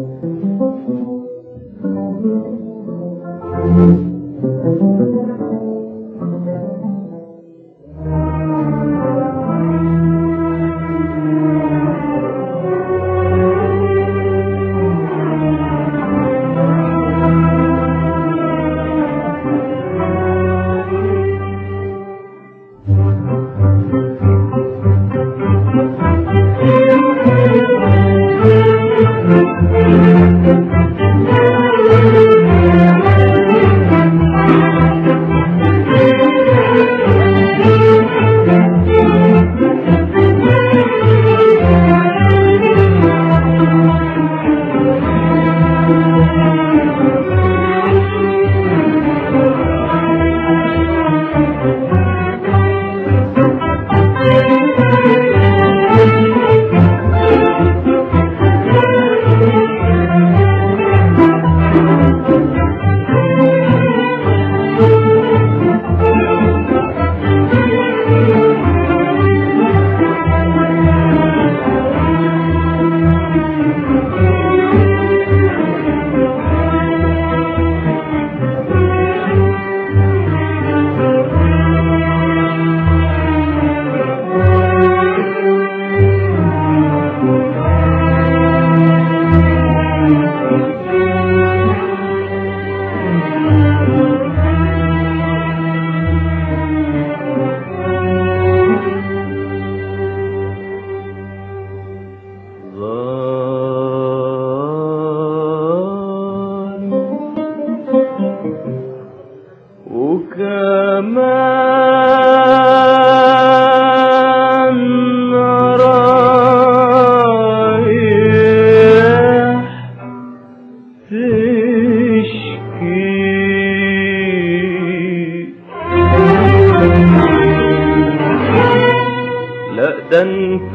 وكمان رايح تشكي لا ده انت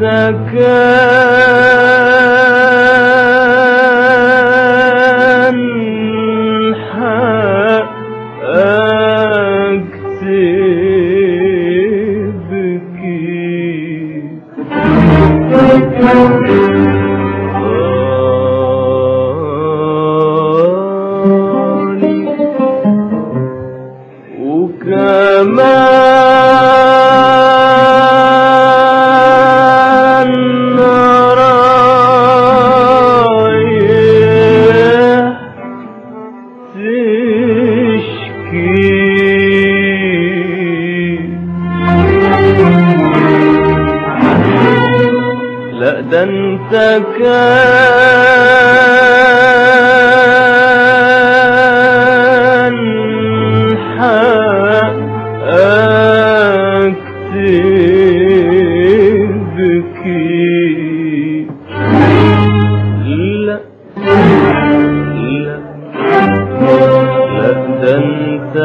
كان حقك تبكي وكمان رايح تشكي لا ده انت كان حقك تبكي لا لا لا ده انت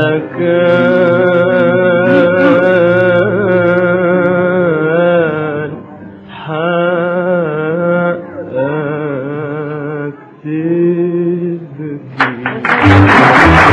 كان حقك تبكي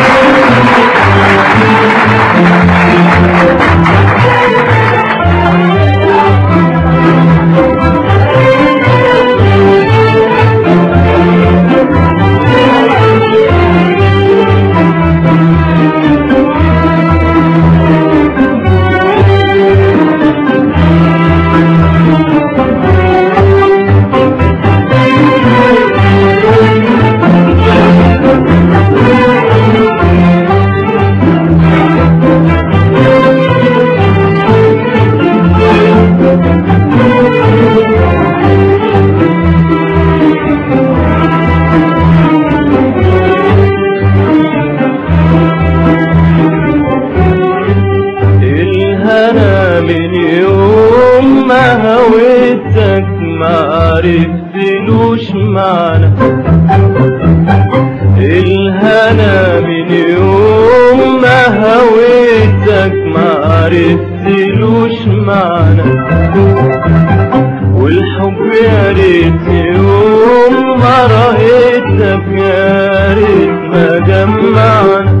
الهنا من يوم ما هويتك ما عرفتلوش معنى الهنا من يوم ما هويتك ما عرفتلوش معنى والحب يا ريت يوم ما رأيتك يا ريت ما جمعنا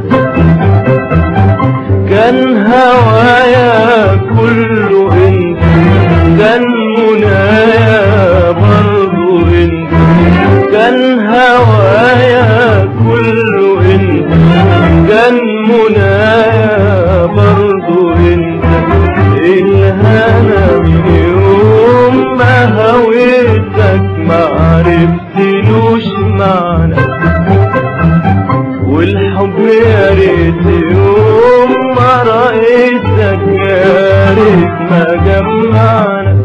كان هوايا كله انت كان منايا برضو انت كان هوايا كله انت كان منايا برضو انت الهنا من يوم ما هويتك ما عرفتلوش معنى والحب يا ريت يوم ما رأيتك يا ريت ما جمعنا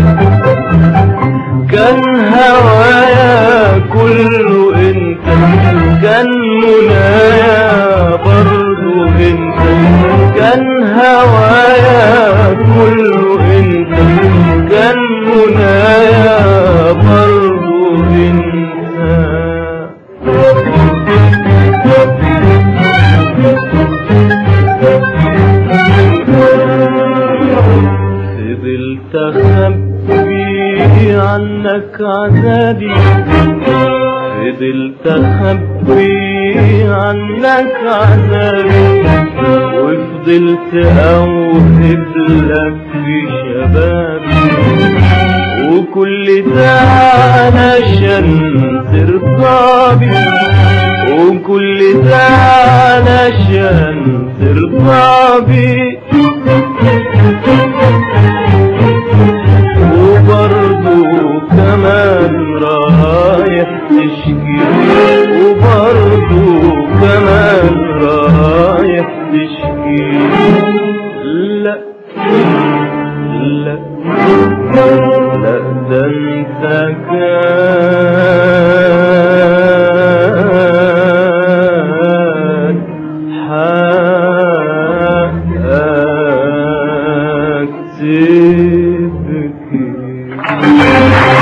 كان هوايا كله انت كان منايا برضو انت كان هوايا كله انت كان منايا برضو انت فضلت اخبي عنك عذابي فضلت اخبي عنك عذابي وفضلت اوهب لك في شبابي وكل ده علشان ترضى بي وكل ده علشان ترضى بي وبرضو كمان رايح تشكي وبرضو كمان رايح تشكي لا لا لا ده انت كان حقك تبكي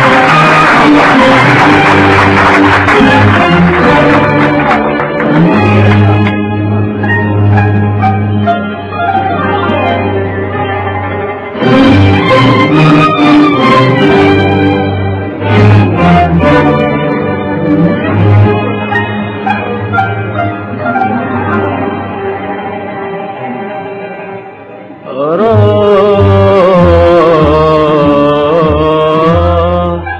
راح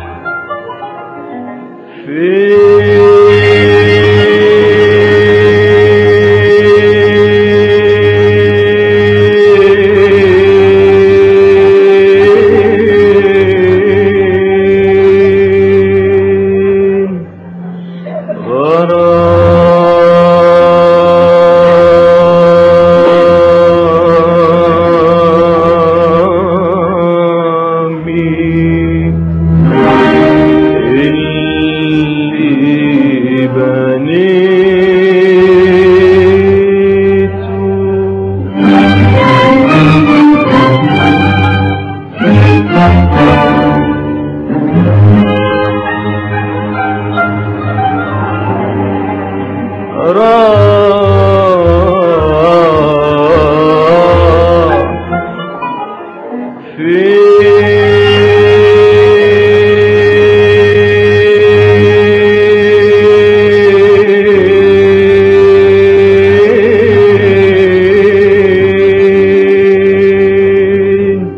فين غرامي اللي بنيته راح فين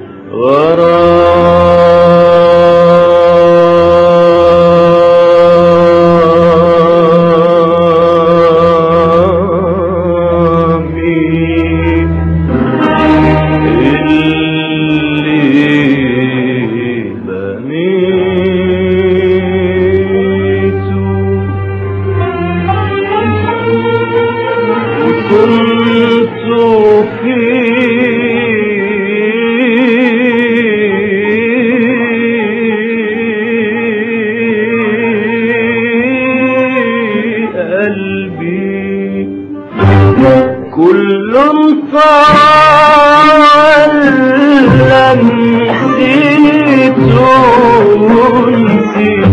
غرامي اللي بنيته كنت في قلبي كل طال نسيت نسيت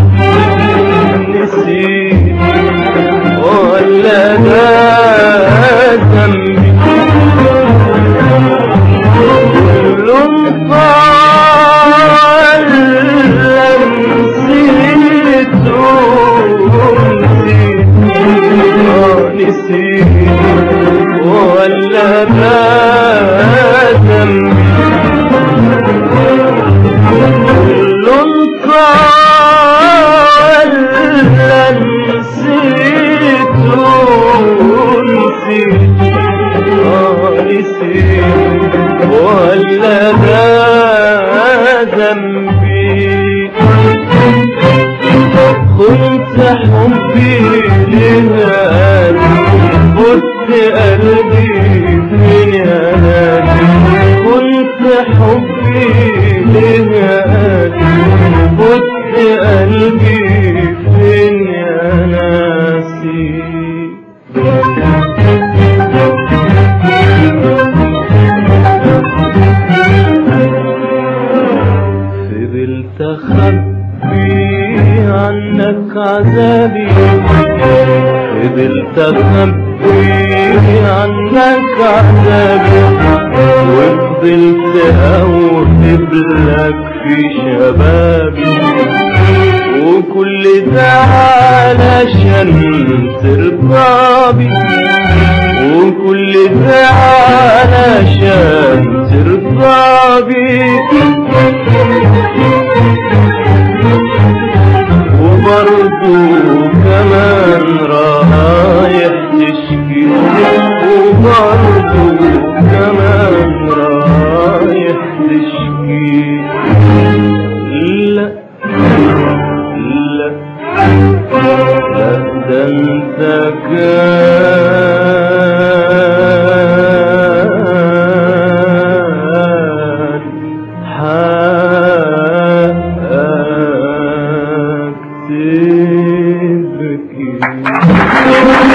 نسيت ولا ده ذنبي كل طال نسيت نسيت نسيت ولا ده ذنبي كل طال حبي لهادي كنت قلبي فين يا نادي كنت حبي لهادي كنت قلبي فين يا ناسي فضلت اخبي عنك عذابي فضلت اخبي عنك عذابي وفضلت اوهب لك في شبابي وكل ده علشان ترضى وكل ده علشان ترضى بي وبرضو كمان رايح تشكي وبرضو كمان رايح تشكي لا لا لا ده انت كان حقك تبكي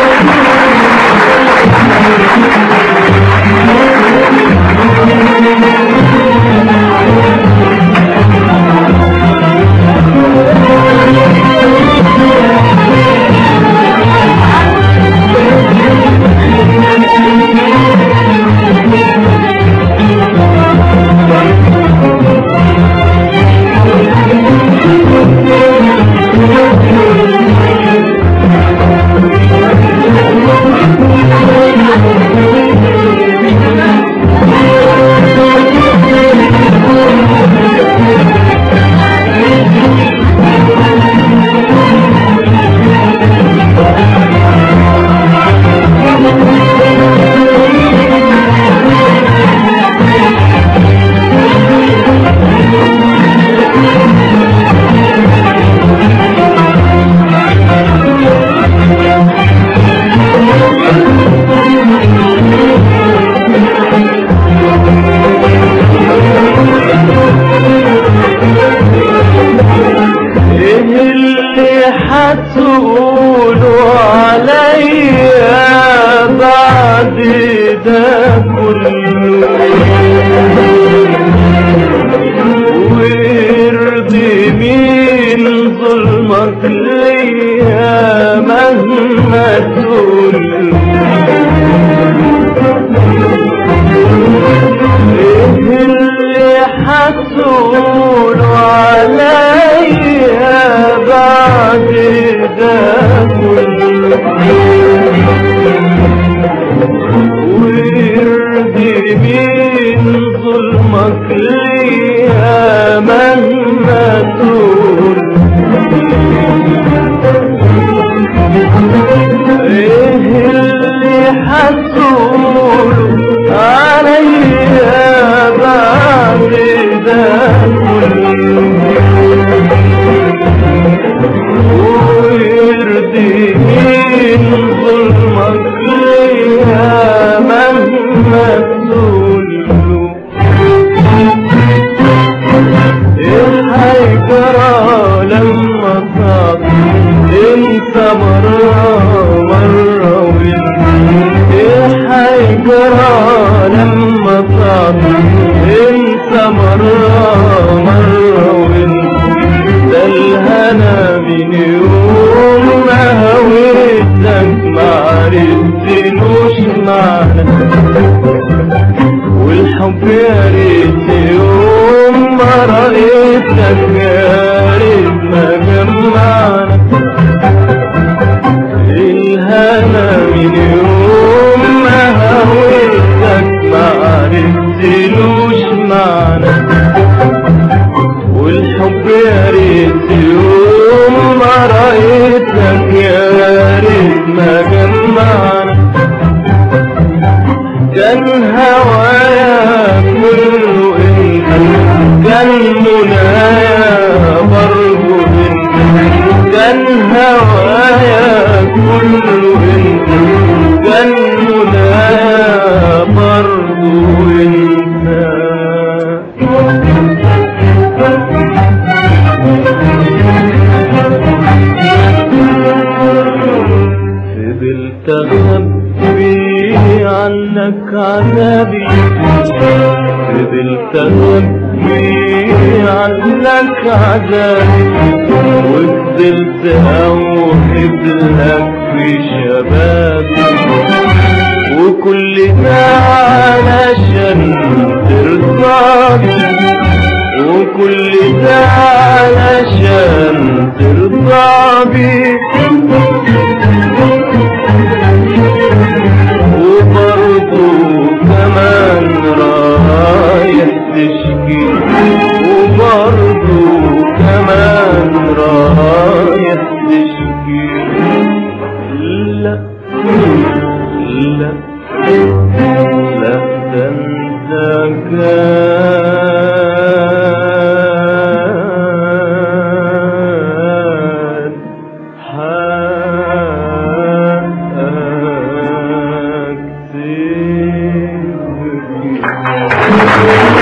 ايه اللي هتقولوا عليا بعد ده كله ويرضي مين ظلمك ليا مهما تقول ايه اللي هتقول عليا بعد ده كله ويرضي مين ظلمك ليا مهما تقول ايه اللي هتقول عليا بعد ده كله ويرضي مين ظلمك ليا مهما تقوله ايه هيجرى لما صعب انت مرة مرة وانت ايه هيجرى لما صعب انت مرة مرة وانت ده الهنا من يوم ما هويتك معرفتلوش معنى والحب يا ريت يوم ما رأيتك يا ريت ما جمعنا الهنا من يوم ما هويتك معرفتلوش معنى والحب يا ريت يوم ما رأيتك يا ريت ما جمعنا كان هوايا كله انت كان منايا برضه انت كان هوايا كله انت كان منايا برضو انت فضلت اخبي عنك عذابي فضلت اخبي عنك عذابي وفضلت اوهب لك في شبابي وكل ده علشان ترضى وكل ده علشان ترضى بي وبرضو كمان رايح تشكي وبرضو كمان رايح تشكي لا لا لا ده انت كان حقك تبكي